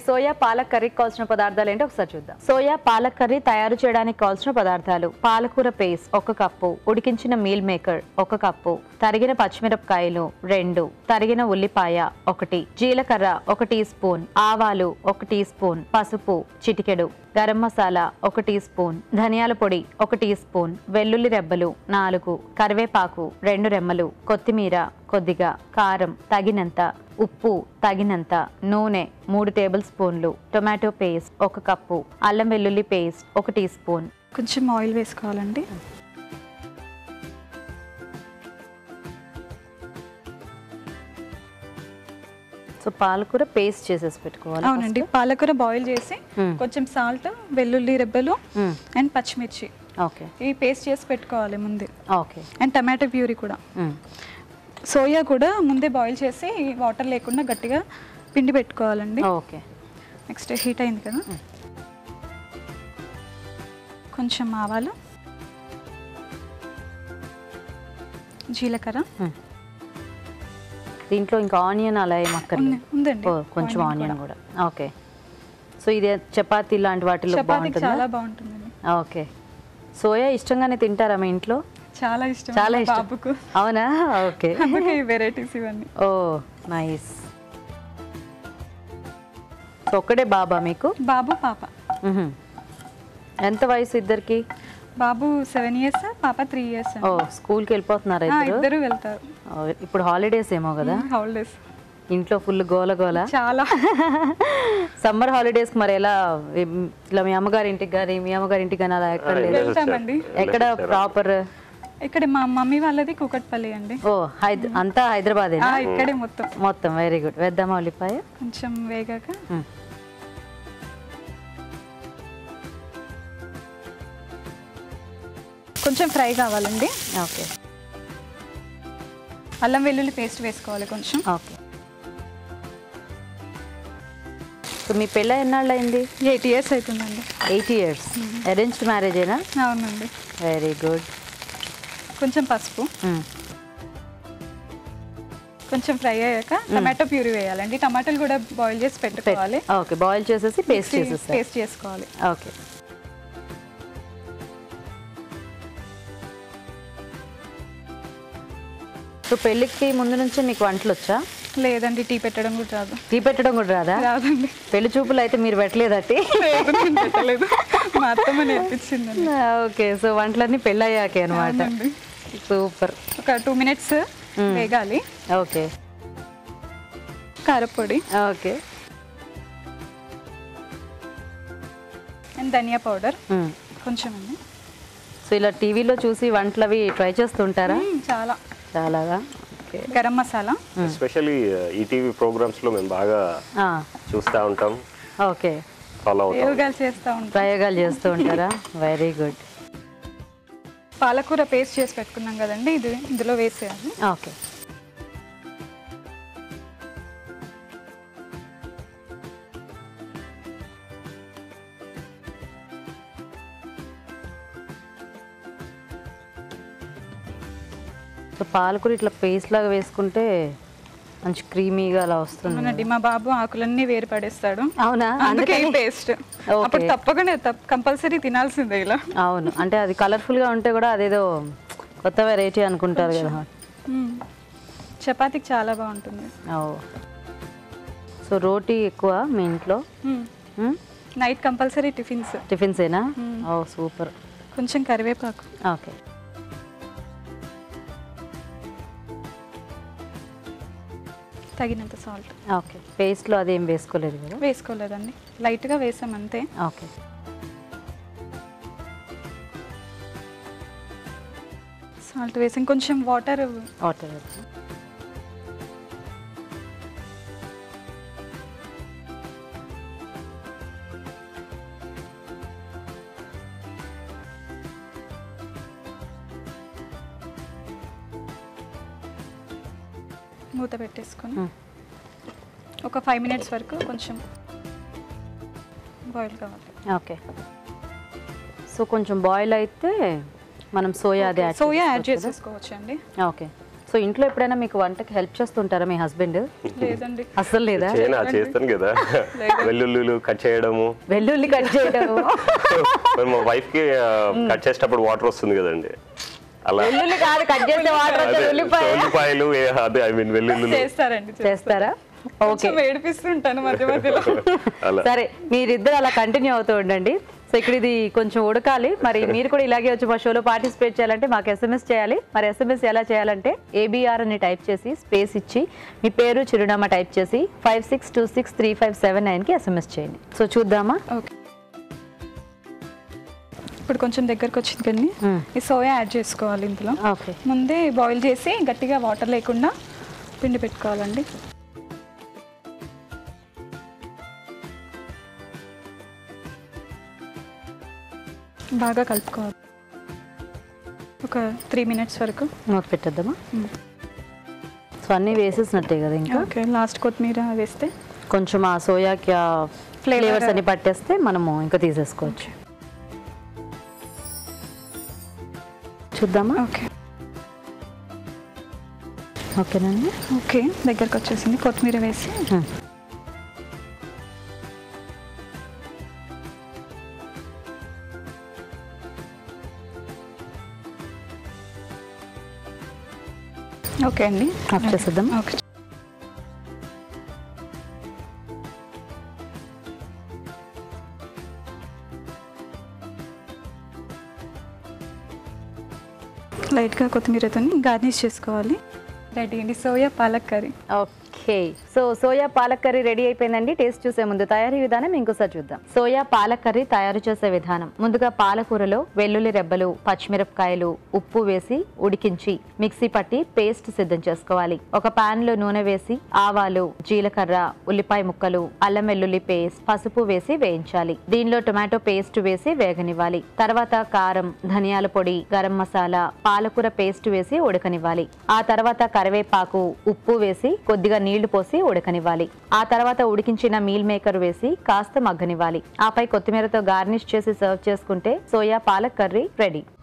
Soya palak కర్రీకి కావాల్సిన పదార్థాలు ఏంటో ఒకసారి చూద్దాం సోయా పాలక్ కర్రీ తయారు చేయడానికి కావాల్సిన పదార్థాలు పాలకూర పేస్ట్ ఒక కప్పు ఉడికించిన మీల్ మేకర్ ఒక కప్పు తరిగిన పచ్చిమిరపకాయలు రెండు తరిగిన ఉల్లిపాయ ఒకటి జీలకర్ర ఒక టీ స్పూన్ ఆవాలు ఒక టీ స్పూన్ పసుపు చిటికెడు గరం మసాలా ఒక టీ స్పూన్ ధనియాల పొడి ఒక టీ స్పూన్ వెల్లుల్లి రెబ్బలు నాలుగు కరివేపాకు రెండు రెమ్మలు కొత్తిమీర కొద్దిగా కారం తగినంత ఉప్పు తగినంత నూనె మూడు టేబుల్ స్పూన్లు టొమాటో పేస్ట్ ఒక కప్పు అల్లం వెల్లుల్లి పేస్ట్ ఒక టీ స్పూన్ కొంచెం ఆయిల్ వేసుకోవాలండి సో పాలకూర పేస్ట్ చేసేసి పెట్టుకోవాలి అవునండి పాలకూర బాయిల్ చేసి Hmm. కొంచెం సాల్ట్ వెల్లుల్లి రెబ్బలు Hmm. అండ్ పచ్చిమిర్చి ఓకే ఇవి పేస్ట్ చేసి పెట్టుకోవాలి ముందే ఓకే అండ్ టమాటో ప్యూరీ కూడా సోయా కూడా ముందే బాయిల్ చేసి వాటర్ లేకుండా గట్టిగా పిండి పెట్టుకోవాలండి ఓకే నెక్స్ట్ హీట్ అయింది కదా కొంచెం ఆవాలు జీలకర్ర దీంట్లో ఇంకా ఆనియన్ అలా ఏం అక్కర్లేదు ఉంది- ఉందండి ఓ, కొంచెం Onion ఆనియన్ కూడా ఓకే సో ఇది చపాతీ లాంటి వాటిలో చపాతీకి బాగుంటుందా చాలా బాగుంటుందండి ఓకే సోయా ఇష్టంగానే తింటారా మీ ఇంట్లో చాలా ఇష్టం చాలా మా ఇష్టం బాబుకు అవునా ఓకే అందుకే ఈ వెరైటీస్ ఇవన్నీ ఓ నైస్ సో ఒక్కడే బాబా మీకు బాబు పాప మ్హూ. ఎంత వయసు ఇద్దరికి బాబు సెవెన్ ఇయర్స్ పాప త్రీ ఇయర్స్ ఓ స్కూల్కి వెళ్ళిపోతున్నారా ఇద్దరు ఇద్దరు వెళ్తారు ఓ, ఇప్పుడు హాలిడేస్ ఏమో కదా హాలిడేస్ ఇంట్లో ఫుల్ గోల గోల చాలా సమ్మర్ హాలిడేస్ మరి ఎలా ఏం- ఇట్లా మీ అమ్మగారి ఇంటికి కానీ మీ అమ్మగారి ఇంటికి కానీ అలా ఎక్కడ లేదు వెళ్తామండి ఎక్కడ ప్రాపర్ ఇక్కడ మా మమ్మీ వాళ్ళది కూకట్పల్లి అండి ఓ హైద అంతా హైదరాబాదేనా ఆ, ఇక్కడే మొత్తం మొత్తం వెరీ గుడ్ వేద్దామా ఉల్లిపాయ కొంచెం వేగాక మ్. కొంచెం ఫ్రై కావాలండి ఓకే అల్లం వెల్లుల్లి పేస్ట్ వేసుకోవాలి కొంచెం ఓకే సో మీ పెళ్ళ ఎన్నాళ్ళు అయింది ఎయిట్ ఇయర్స్ అవుతుందండి ఎయిట్ ఇయర్స్ అరేంజ్డ్ మ్యారేజేనా అవునండి వెరీ గుడ్ కొంచెం పసుపు కొంచెం ఫ్రై అయ్యాక టమాటో ప్యూరీ వేయాలండి టమాటాలు కూడా బాయిల్ చేసి పెట్టుకోవాలి ఓకే బాయిల్ చేసేసి పేస్ట్ చేసేస్తారు పేస్ట్ చేసుకోవాలి ఓకే సో పెళ్ళికి ముందు నుంచి మీకు వంటలు వచ్చా లేదండి టీ పెట్టడం కూడా రాదు టీ పెట్టడం కూడా రాదా రాదండి పెళ్లి చూపులు అయితే మీరు పెట్టలేదట్టి లేదు నేను పెట్టలేదు మా అత్తమ్మ నేర్పించిందండి ఓకే సో వంటలన్నీ పెళ్ళయ్యాకే అనమాట అవునండి. సూపర్ ఒక టూ మినిట్స్ వేగాలి ఓకే కారపొడి ఓకే అండ్ ధనియా పౌడర్ కొంచెం అండి సో ఇలా టీవీలో చూసి వంటలు అవి ట్రై చేస్తుంటారా మ్మ్, చాలా చాలాగా ఓకే గరం మసాలా ఎస్పెషల్లీ ఈటీవీ ప్రోగ్రామ్స్లో మేము బాగా చూస్తూ ఉంటాం ఓకే ఫాలో అవుతాం ప్రయోగాలు చేస్తూ ఉంటాం ప్రయోగాలు చేస్తూ ఉంటారా వెరీ గుడ్ పాలకూర పేస్ట్ చేసి పెట్టుకున్నాం కదండి ఇది ఇందులో వేసేయాలి ఓకే సో పాలకూర ఇట్లా పేస్ట్ లాగా వేసుకుంటే మంచి క్రీమీగా అలా వస్తుంది అవునండి మా బాబు ఆకులన్నీ వేరు పడేస్తాడు అవునా అందుకే అందుకని పేస్ట్ అప్పుడు తప్పకుండా కంపల్సరీ తినాల్సిందే ఇలా అవును అంటే అది colourful గా ఉంటే కూడా అదేదో కొత్త వెరైటీ అనుకుంటారు కదా మ్మ్. చపాతీకి చాలా బాగుంటుంది ఓ సో రోటీ ఎక్కువ మీ ఇంట్లో మ్మ్. మ్మ్? నైట్ కంపల్సరీ టిఫిన్స్ టిఫిన్సేనా ఓ సూపర్ కొంచెం కరివేపాకు ఓకే తగినంత సాల్ట్ ఓకే పేస్ట్లో అదేం వేసుకోలేదు కదా వేసుకోలేదండి లైట్గా వేసాం అంతే ఓకే సాల్ట్ వేసి కొంచెం వాటర్ వాటర్ మూత పెట్టేసుకొని మ్మ్. ఒక ఫైవ్ మినిట్స్ వరకు కొంచెం బాయిల్ కావాలి ఓకే సో కొంచెం బాయిల్ అయితే మనం సోయా అది యాడ్ సోయా యాడ్ చేసుకోవచ్చు కదా? చేసేసుకోవచ్చు అండి ఓకే సో ఇంట్లో ఎప్పుడైనా మీకు వంటకి హెల్ప్ చేస్తుంటారా మీ హస్బెండ్ లేదండి అస్సలు లేదా చేయనా చేస్తాను కదా వెల్లుల్లిలు కట్ చేయడము వెల్లుల్లి కట్ చేయడం మరి మా వైఫ్ కి కట్ చేసేటప్పుడు వాటర్ వస్తుంది కదండి అలా వెల్లుల్లి కాదు కట్ చేసే వాటర్ అదే ఉల్లిపాయ ఉల్లిపాయలు ఏ- అదే ఐ మీన్ వెల్లుల్లిలు చేస్తారండి చేస్తారు. చేస్తారా ఓకే కొంచెం ఏడిపిస్తుంటాను మధ్య మధ్యలో అలా సరే మీరిద్దరు అలా కంటిన్యూ అవుతూ ఉండండి సో ఇక్కడ ఇది కొంచెం ఉడకాలి మరి మీరు కూడా ఇలాగే వచ్చి మా షోలో పార్టిసిపేట్ చేయాలంటే మాకు ఎస్ఎంఎస్ చేయాలి మరి ఎస్ఎంఎస్ ఎలా చేయాలంటే ఏబిఆర్ అని టైప్ చేసి స్పేస్ ఇచ్చి మీ పేరు చిరునామా టైప్ చేసి five six two six three five seven నైన్కి ఎస్ఎంఎస్ చేయండి సో చూద్దామా ఓకే ఇప్పుడు కొంచెం దగ్గరకు వచ్చింది కానీ మ్మ్. ఈ సోయా యాడ్ చేసుకోవాలి ఇందులో ఓకే ముందే బాయిల్ చేసి గట్టిగా వాటర్ లేకుండా పిండి పెట్టుకోవాలండి బాగా కలుపుకోవాలి ఒక త్రీ మినిట్స్ వరకు మూత పెట్టేద్దామా సో అన్నీ వేసేసినట్టే కదా ఇంకా ఓకే లాస్ట్ కొత్తిమీర వేస్తే కొంచెం ఆ సోయాకి ఆ Flavor. ఫ్లేవర్స్ అన్ని పట్టేస్తే మనము ఇంకా తీసేసుకోవచ్చు చూద్దామా ఓకే ఓకేనండి ఓకే దగ్గరకు వచ్చేసింది కొత్తిమీర వేసి Hmm. ఓకే అండి ఆఫ్ చేసేద్దామా ఓకే లైట్గా కొత్తిమీరతో గార్నిష్ చేసుకోవాలి రెడీ అండి soya palak curry okay so soya palak curry ready అయిపోయిందండి టేస్ట్ చూసే ముందు తయారీ విధానం ఇంకోసారి చూద్దాం సోయా పాలక్ కర్రీ తయారు చేసే విధానం ముందుగా పాలకూరలో వెల్లుల్లి రెబ్బలు పచ్చిమిరపకాయలు ఉప్పు వేసి ఉడికించి మిక్సీ పట్టి పేస్ట్ సిద్ధం చేసుకోవాలి ఒక పాన్ లో నూనె వేసి ఆవాలు జీలకర్ర ఉల్లిపాయ ముక్కలు అల్లం వెల్లుల్లి పేస్ట్ పసుపు వేసి వేయించాలి దీనిలో టొమాటో పేస్ట్ వేసి వేగనివ్వాలి తర్వాత కారం ధనియాల పొడి గరం మసాలా పాలకూర పేస్ట్ వేసి ఉడకనివ్వాలి ఆ తర్వాత కరివేపాకు ఉప్పు వేసి కొద్దిగా నీళ్లు పోసి ఉడకనివ్వాలి ఆ తర్వాత ఉడికించిన మీల్ మేకర్ వేసి కాస్త మగ్గనివ్వాలి ఆపై కొత్తిమీరతో గార్నిష్ చేసి సర్వ్ చేసుకుంటే సోయా పాలక్ కర్రీ రెడీ